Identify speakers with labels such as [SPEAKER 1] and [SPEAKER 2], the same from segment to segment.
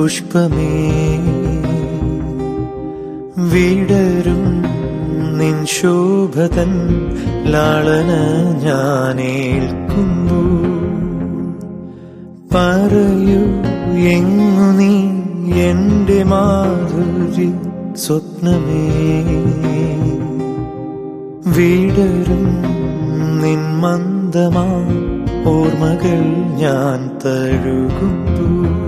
[SPEAKER 1] പുഷ്പമേ വിടരും നിൻ ശോഭതൻ ലാളന ഞാനേൽക്കുമ്പോ പറയൂ എങ്ങു നീ എന്റെ മാധുരി സ്വപ്നമേ വിടരും നിൻ മന്ദമാ ഓർമ്മകൾ ഞാൻ തഴുകുമ്പോൾ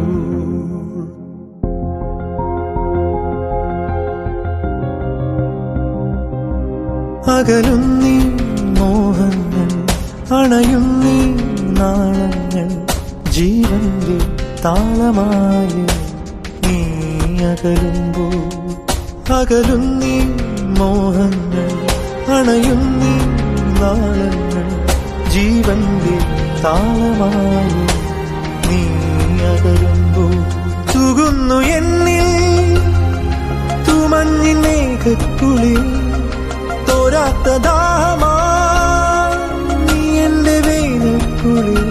[SPEAKER 1] അകലുന്നീ മോഹങ്ങൾ അണയുന്നീ നാളങ്ങൾ ജീവന്റെ താളമായ നീ അകലുമ്പോൾ അകലുന്നീ മോഹങ്ങൾ അണയുന്നീ നാളങ്ങൾ ജീവന്റെ താളമായ നീ അകലുമ്പോൾ തുകുന്നു എന്നിൽ തുമഞ്ഞിൻ മേഘക്കുളിൽ തോരാത്ത ദാഹമാ നീ എന്റെ വേനൽക്കുളിൽ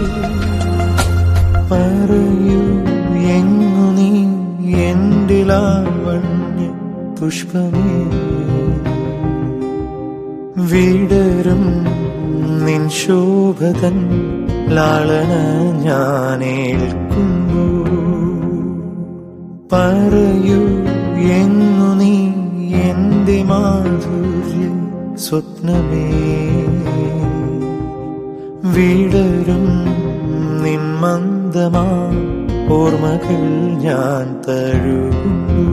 [SPEAKER 1] പറയൂ എങ്ങു നീ എന്റെ ലാവണ്യ പുഷ്പമേ വിടരും നിൻ ശോഭതൻ ലാളന ഞാനേൽക്കുമ്പോ പറയൂ എങ്ങു നീ എന്റെ മാധുര്യ സ്വപ്നമേ വിടരും നിൻ മന്ദമാ ഓർമ്മകൾ ഞാൻ തഴുകുന്നു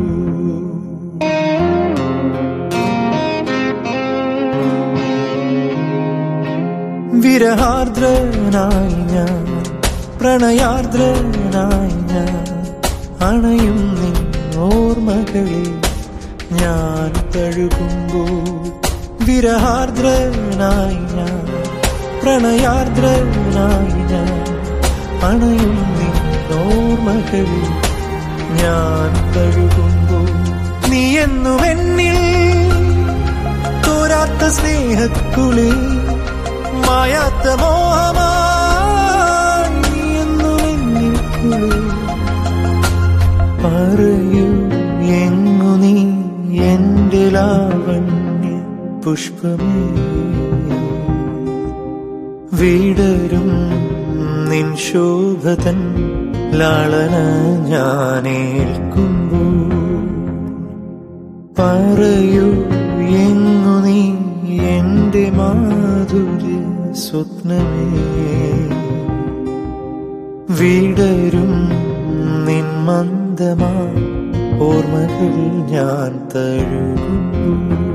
[SPEAKER 1] വിരഹാർദ്രനായി ഞാൻ പ്രണയാർദ്രനായി ഞാൻ അണയും നിൻ ഓർമ്മകളെ ഞാൻ തഴുകുമ്പോൾ വിരഹാർദ്രനായി ഞാൻ പ്രണയാർദ്രനായി ഞാൻ അണയും നിൻ ഓർമ്മകളെ ഞാൻ തഴുകുമ്പോൾ നീ എന്നും എന്നിൽ തോരാത്ത സ്നേഹക്കുളിൽ മായാത്ത മോഹമായി നീ എന്നും എന്നിൽ കുളിർ പറയൂ എങ്ങു നീ എന്റെ ലാവണ്യ പുഷ്പമേ വിടരും നിൻ ശോഭതൻ ലാളന ഞാനേൽക്കുമ്പോ പറയൂ എങ്ങു നീ എന്റെ മാധുര്യ സ്വപ്നമേ വിടരും നിൻ മന്ദമാ ഓർമ്മകൾ ഞാൻ തഴുകുന്നു